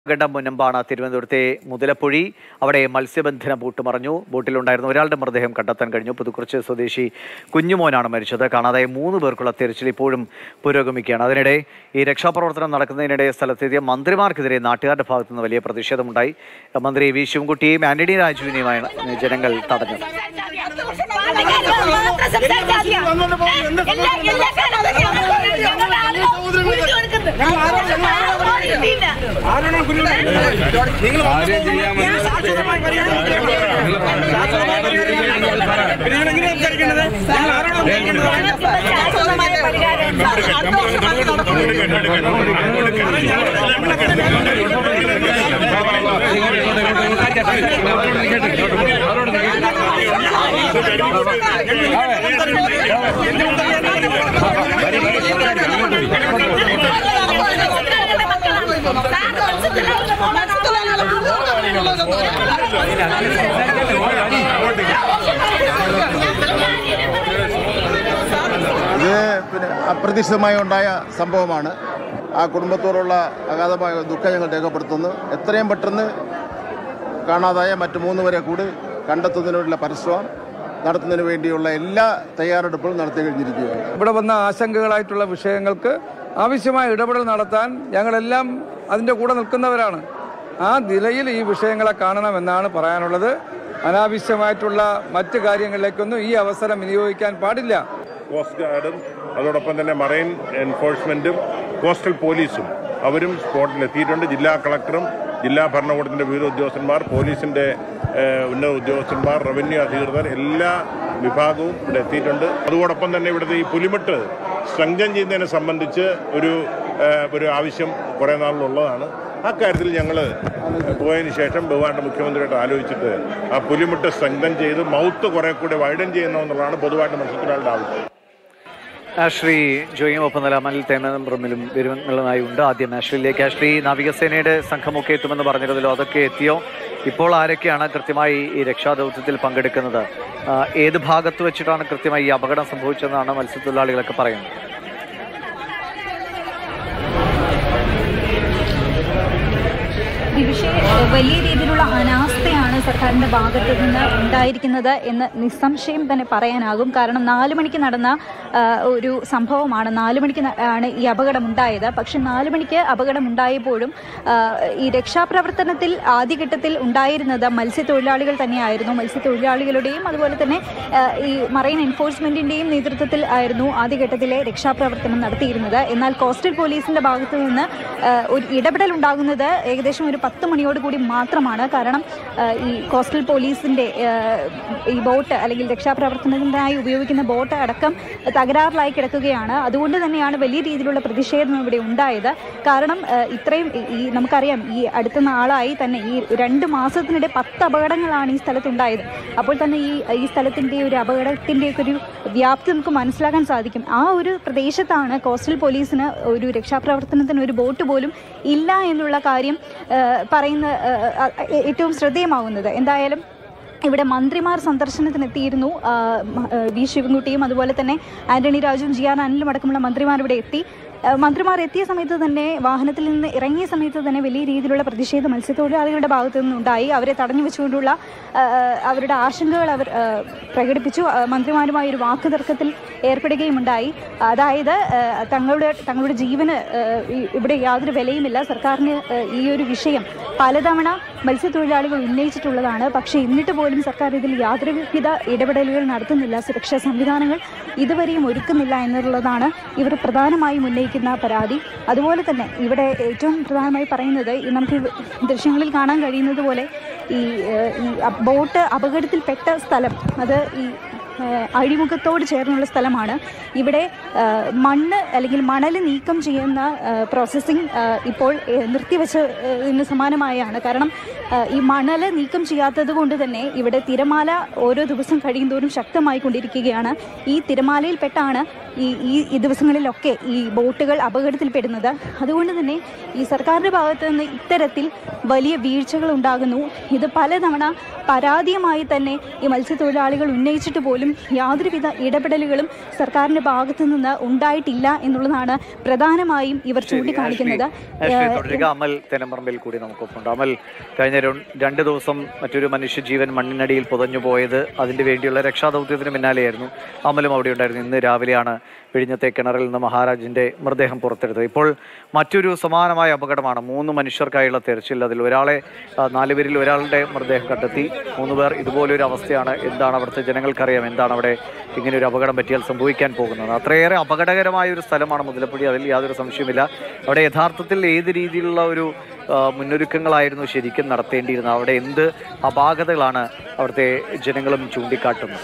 ഘട്ടം മുനമ്പാണ് തിരുവനന്തപുരത്തെ മുതലപ്പുഴി അവിടെ മത്സ്യബന്ധന ബോട്ട് മറഞ്ഞു ബോട്ടിലുണ്ടായിരുന്ന ഒരാളുടെ മൃതദേഹം കണ്ടെത്താൻ കഴിഞ്ഞു പുതുക്കുറിച്ച് സ്വദേശി കുഞ്ഞുമോനാണ് മരിച്ചത് കാണാതായ മൂന്ന് പേർക്കുള്ള തെരച്ചിൽ ഇപ്പോഴും പുരോഗമിക്കുകയാണ് അതിനിടെ ഈ രക്ഷാപ്രവർത്തനം നടക്കുന്നതിനിടെ സ്ഥലത്തെത്തിയ മന്ത്രിമാർക്കെതിരെ നാട്ടുകാരുടെ ഭാഗത്തു നിന്ന് വലിയ പ്രതിഷേധമുണ്ടായി മന്ത്രി വി ശിവൻകുട്ടിയെയും ആന്റണി രാജുവിനെയുമാണ് ജനങ്ങൾ തടഞ്ഞത് ഇത് പിന്നെ അപ്രതീക്ഷിതമായി ഉണ്ടായ സംഭവമാണ് ആ കുടുംബത്തോടുള്ള അഗാധമായ ദുഃഖം ഞങ്ങൾ രേഖപ്പെടുത്തുന്നു എത്രയും പെട്ടെന്ന് കാണാതായ മറ്റു മൂന്ന് പേരെ കൂടി കണ്ടെത്തുന്നതിനുള്ള പരിശ്രമം നടത്തുന്നതിന് വേണ്ടിയുള്ള എല്ലാ തയ്യാറെടുപ്പുകളും നടത്തി കഴിഞ്ഞിരിക്കുകയാണ് ഇവിടെ വന്ന ആശങ്കകളായിട്ടുള്ള വിഷയങ്ങൾക്ക് ആവശ്യമായ ഇടപെടൽ നടത്താൻ ഞങ്ങളെല്ലാം അതിൻ്റെ കൂടെ നിൽക്കുന്നവരാണ് ആ നിലയിൽ ഈ വിഷയങ്ങളെ കാണണമെന്നാണ് പറയാനുള്ളത് അനാവശ്യമായിട്ടുള്ള മറ്റ് കാര്യങ്ങളിലേക്കൊന്നും ഈ അവസരം വിനിയോഗിക്കാൻ പാടില്ല കോസ്റ്റ് ഗാർഡും അതോടൊപ്പം തന്നെ മറൈൻ എൻഫോഴ്സ്മെന്റും കോസ്റ്റൽ പോലീസും അവരും സ്പോട്ടിൽ എത്തിയിട്ടുണ്ട് ജില്ലാ കളക്ടറും ജില്ലാ ഭരണകൂടത്തിന്റെ വിവിധ ഉദ്യോഗസ്ഥന്മാർ പോലീസിന്റെ ഏഹ്, ഉന്നത ഉദ്യോഗസ്ഥന്മാർ റവന്യൂ അധികൃതർ എല്ലാ വിഭാഗവും ഇവിടെ എത്തിയിട്ടുണ്ട് അതോടൊപ്പം തന്നെ ഇവിടുത്തെ ഈ പുലിമുട്ട് സ്ട്രെങ്തൻ ചെയ്യുന്നതിനെ സംബന്ധിച്ച് ഒരു ഏഹ്, ഒരു ആവശ്യം കുറേ നാളിലുള്ളതാണ് അക്കാര്യത്തിൽ ഞങ്ങൾ പോയതിന് ശേഷം ബഹുമാന്റെ മുഖ്യമന്ത്രിയായിട്ട് ആലോചിച്ചിട്ട് ആ പുലിമുട്ട് സ്ട്രെങ്തൻ ചെയ്ത് മൗത്ത് കുറെ കൂടെ വൈഡൻ ചെയ്യുന്നതെന്നുള്ളതാണ് പൊതുവായിട്ട് മത്സ്യത്തൊഴിലാളിയുടെ ആവശ്യം ആശ്രീ ജോയും ഒപ്പം നില അമൽ തേമബ്രമിലും വരുമെന്നുള്ളതായി ഉണ്ട് ആദ്യം ആശ്രിയിലേക്ക് ആശ്രീ നാവികസേനയുടെ സംഘമൊക്കെ എത്തുമെന്ന് പറഞ്ഞിരുന്നല്ലോ അതൊക്കെ എത്തിയോ ഇപ്പോൾ ആരൊക്കെയാണ് കൃത്യമായി ഈ രക്ഷാദൗത്യത്തിൽ പങ്കെടുക്കുന്നത് ആ, ഏത് ഭാഗത്ത് വെച്ചിട്ടാണ് കൃത്യമായി ഈ അപകടം സംഭവിച്ചതെന്നാണ് മത്സ്യത്തൊഴിലാളികളൊക്കെ പറയുന്നത് ദിവിഷെ വലിയ രീതിയിലുള്ള അനാസ്ഥയാണ് സർക്കാരിന്റെ ഭാഗത്ത് നിന്ന് ഉണ്ടായിരിക്കുന്നത് എന്ന് നിസ്സംശയം തന്നെ പറയാനാകും കാരണം നാലു മണിക്ക് നടന്ന ആ, ഒരു സംഭവമാണ് നാലു മണിക്ക് ന- ആണ് ഈ അപകടം ഉണ്ടായത് പക്ഷെ നാലു മണിക്ക് അപകടം ഉണ്ടായപ്പോഴും ആ, ഈ രക്ഷാപ്രവർത്തനത്തിൽ ആദ്യഘട്ടത്തിൽ ഉണ്ടായിരുന്നത് മത്സ്യത്തൊഴിലാളികൾ തന്നെയായിരുന്നു മത്സ്യത്തൊഴിലാളികളുടെയും അതുപോലെ തന്നെ ആ, ഈ മറൈൻ എൻഫോഴ്സ്മെന്റിന്റെയും നേതൃത്വത്തിൽ ആയിരുന്നു ആദ്യഘട്ടത്തിലെ രക്ഷാപ്രവർത്തനം നടത്തിയിരുന്നത് എന്നാൽ കോസ്റ്റൽ പോലീസിന്റെ ഭാഗത്തു നിന്ന് ആ, ഒരു ഇടപെടൽ ഉണ്ടാകുന്നത് ഏകദേശം ഒരു പത്ത് മണിയോട് കൂടി മാത്രമാണ് കാരണം ആ, ഈ കോസ്റ്റൽ പോലീസിന്റെ ആ, ഈ ബോട്ട് അല്ലെങ്കിൽ രക്ഷാപ്രവർത്തനത്തിനായി ഉപയോഗിക്കുന്ന ബോട്ട് അടക്കം തകരാറിലായി കിടക്കുകയാണ് അതുകൊണ്ട് തന്നെയാണ് വലിയ രീതിയിലുള്ള പ്രതിഷേധം ഇവിടെ ഉണ്ടായത് കാരണം ആ, ഇത്രയും ഈ- ഈ നമുക്കറിയാം ഈ അടുത്ത നാളായി തന്നെ ഈ രണ്ട് മാസത്തിനിടെ പത്ത് അപകടങ്ങളാണ് ഈ സ്ഥലത്തുണ്ടായത് അപ്പോൾ തന്നെ ഈ ഈ സ്ഥലത്തിന്റെ ഒരു അപകടത്തിന്റെ ഒക്കെ ഒരു വ്യാപ്തി നമുക്ക് മനസ്സിലാക്കാൻ സാധിക്കും ആ ഒരു പ്രദേശത്താണ് കോസ്റ്റൽ പോലീസിന് ഒരു രക്ഷാപ്രവർത്തനത്തിന് ഒരു ബോട്ട് പോലും ഇല്ല എന്നുള്ള കാര്യം ആ, പറയുന്ന ആ, ആ, ഏറ്റവും ശ്രദ്ധേയമാവുന്നത് എന്തായാലും ഇവിടെ മന്ത്രിമാർ സന്ദർശനത്തിനെത്തിയിരുന്നു ആ, മ- ആ, വി ശിവൻകുട്ടിയും അതുപോലെ തന്നെ ആന്റണി രാജുവും ജി ആർ അനിലും അടക്കമുള്ള മന്ത്രിമാർ ഇവിടെ എത്തി ആ, മന്ത്രിമാർ എത്തിയ സമയത്ത് തന്നെ വാഹനത്തിൽ നിന്ന് ഇറങ്ങിയ സമയത്ത് തന്നെ വലിയ രീതിയിലുള്ള പ്രതിഷേധം മത്സ്യത്തൊഴിലാളികളുടെ ഭാഗത്തു നിന്നുണ്ടായി അവരെ തടഞ്ഞു വെച്ചുകൊണ്ടുള്ള ആ, അവരുടെ ആശങ്കകൾ അവർ ആ, പ്രകടിപ്പിച്ചു ആ, മന്ത്രിമാരുമായി ഒരു വാക്കുതർക്കത്തിൽ ഏർപ്പെടുകയുമുണ്ടായി അതായത് ആ, തങ്ങളുടെ തങ്ങളുടെ ജീവന് ആ, ഈ- ഇവിടെ യാതൊരു വിലയുമില്ല സർക്കാരിന് ആ, ഈ ഒരു വിഷയം പലതവണ മത്സ്യത്തൊഴിലാളികൾ ഉന്നയിച്ചിട്ടുള്ളതാണ് പക്ഷേ എന്നിട്ട് പോലും സർക്കാർ ഇതിൽ യാതൊരുവിധ ഇടപെടലുകൾ നടത്തുന്നില്ല സുരക്ഷാ സംവിധാനങ്ങൾ ഇതുവരെയും ഒരുക്കുന്നില്ല എന്നുള്ളതാണ് ഇവർ പ്രധാനമായും ഉന്നയിക്കുന്ന പരാതി അതുപോലെ തന്നെ ഇവിടെ ഏറ്റവും പ്രധാനമായി പറയുന്നത് ഈ നമുക്ക് ഈ ദൃശ്യങ്ങളിൽ കാണാൻ കഴിയുന്നത് പോലെ ഈ ഏഹ്, ഈ അ- ബോട്ട് അപകടത്തിൽപ്പെട്ട സ്ഥലം അത് ഈ ഏഹ്, അഴിമുഖത്തോട് ചേർന്നുള്ള സ്ഥലമാണ് ഇവിടെ ഏഹ്, മണ്ണ് അല്ലെങ്കിൽ മണൽ നീക്കം ചെയ്യുന്ന പ്രോസസ്സിംഗ് ഇപ്പോൾ ഏഹ്, നിർത്തിവെച്ചതിന് സമാനമായാണ് കാരണം ഏഹ്, ഈ മണൽ നീക്കം ചെയ്യാത്തത് കൊണ്ട് തന്നെ ഇവിടെ തിരമാല ഓരോ ദിവസം കഴിയുന്തോറും ശക്തമായി കൊണ്ടിരിക്കുകയാണ് ഈ തിരമാലയിൽപ്പെട്ടാണ് ഈ ഈ ഈ ദിവസങ്ങളിലൊക്കെ ഈ ബോട്ടുകൾ അപകടത്തിൽപ്പെടുന്നത് അതുകൊണ്ട് തന്നെ ഈ സർക്കാരിൻ്റെ ഭാഗത്ത് നിന്ന് ഇത്തരത്തിൽ വലിയ വീഴ്ചകൾ ഉണ്ടാകുന്നു ഇത് പലതവണ പരാതിയുമായി തന്നെ ഈ മത്സ്യത്തൊഴിലാളികൾ ഉന്നയിച്ചിട്ട് പോലും ഇക്കാര്യത്തിൽ യാതൊരുവിധ ഇടപെടലുകളും സർക്കാരിന്റെ ഭാഗത്തു നിന്ന് ഉണ്ടായിട്ടില്ല എന്നുള്ളതാണ് പ്രധാനമായും ഇവർ ചൂണ്ടിക്കാണിക്കുന്നത് ആഷ്ലി തുടരുക അമൽ തെനമ്പറമ്പിൽ കൂടി നമുക്കൊപ്പമുണ്ട് അമൽ കഴിഞ്ഞ ര- രണ്ട് ദിവസം മറ്റൊരു മനുഷ്യജീവൻ മണ്ണിനടിയിൽ പുതഞ്ഞു പോയത് അതിന് വേണ്ടിയുള്ള രക്ഷാദൗത്യത്തിന് പിന്നാലെയായിരുന്നു അമലും അവിടെ ഉണ്ടായിരുന്നു ഇന്ന് രാവിലെയാണ് വിഴിഞ്ഞത്തെ കിണറിൽ നിന്ന് മഹാരാജിന്റെ മൃതദേഹം പുറത്തെടുത്തത് ഇപ്പോൾ മറ്റൊരു സമാനമായ അപകടമാണ് മൂന്ന് മനുഷ്യർക്കായുള്ള തെരച്ചിൽ അതിൽ ഒരാളെ ആ, നാലുപേരിൽ ഒരാളുടെ മൃതദേഹം കണ്ടെത്തി മൂന്ന് പേർ ഇതുപോലൊരു അവസ്ഥയാണ് എന്താണ് അവിടുത്തെ ജനങ്ങൾക്കറിയാം എന്താണ് അവിടെ ഇങ്ങനെ ഒരു അപകടം പറ്റിയാൽ സംഭവിക്കാൻ പോകുന്നത് അത്രയേറെ അപകടകരമായ ഒരു സ്ഥലമാണ് മുതലപ്പുഴി അതിൽ യാതൊരു സംശയമില്ല അവിടെ യഥാർത്ഥത്തിൽ ഏത് രീതിയിലുള്ള ഒരു ആ, മുന്നൊരുക്കങ്ങളായിരുന്നു ശരിക്കും നടത്തേണ്ടിയിരുന്നത് അവിടെ എന്ത് അപാകതകളാണ് അവിടുത്തെ ജനങ്ങളും ചൂണ്ടിക്കാട്ടുന്നത്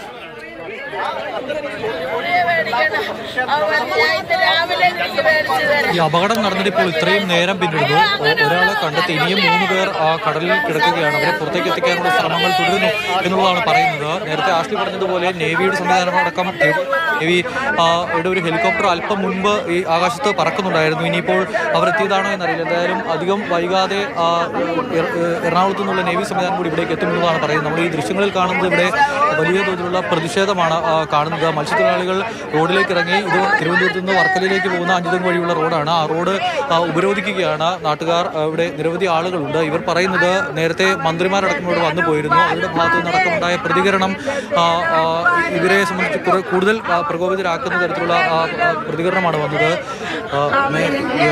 ഈ അപകടം നടന്നിട്ട് ഇപ്പോൾ ഇത്രയും നേരം പിന്നിടുന്നു ഒ- ഒരാളെ കണ്ടെത്തി ഇനിയും മൂന്ന് പേർ ആ കടലിൽ കിടക്കുകയാണ് അവരെ പുറത്തേക്ക് എത്തിക്കാനുള്ള ശ്രമങ്ങൾ തുടരുന്നു എന്നുള്ളതാണ് പറയുന്നത് നേരത്തെ ആഷ്ലി പറഞ്ഞതുപോലെ നേവിയുടെ സംവിധാനമടക്കം നേവി ആ, യുടെ ഒരു ഹെലികോപ്റ്റർ അല്പം മുൻപ് ഈ ആകാശത്ത് പറക്കുന്നുണ്ടായിരുന്നു ഇനിയിപ്പോൾ അവർ എത്തിയതാണോ എന്നറിയില്ല എന്തായാലും അധികം വൈകാതെ ആ, എറ- എറണാകുളത്തു നിന്നുള്ള നേവി സംവിധാനം കൂടി ഇവിടേക്ക് എത്തുമെന്നതാണ് പറയുന്നത് നമ്മൾ ഈ ദൃശ്യങ്ങളിൽ കാണുന്നത് ഇവിടെ വലിയ തോതിലുള്ള പ്രതിഷേധമാണ് ആ, കാണുന്നത് മത്സ്യത്തൊഴിലാളികൾ റോഡിലേക്ക് ഇറങ്ങി ഇത് തിരുവനന്തപുരത്ത് നിന്ന് വർക്കലയിലേക്ക് പോകുന്ന അഞ്ചുതം വഴിയുള്ള റോഡാണ് ആ റോഡ് ആ, ഉപരോധിക്കുകയാണ് നാട്ടുകാർ ആ, ഇവിടെ നിരവധി ആളുകളുണ്ട് ഇവർ പറയുന്നത് നേരത്തെ മന്ത്രിമാരടക്കം ഇവിടെ വന്നു പോയിരുന്നു അവരുടെ ഭാഗത്തു നിന്നടക്കമുണ്ടായ പ്രതികരണം ആ, ആ, ഇവരെ സംബന്ധിച്ച് കുറെ- കൂടുതൽ ആ, പ്രകോപിതരാക്കുന്ന തരത്തിലുള്ള ആ, ആ, പ്രതികരണമാണ് വന്നത് ആ, മേ-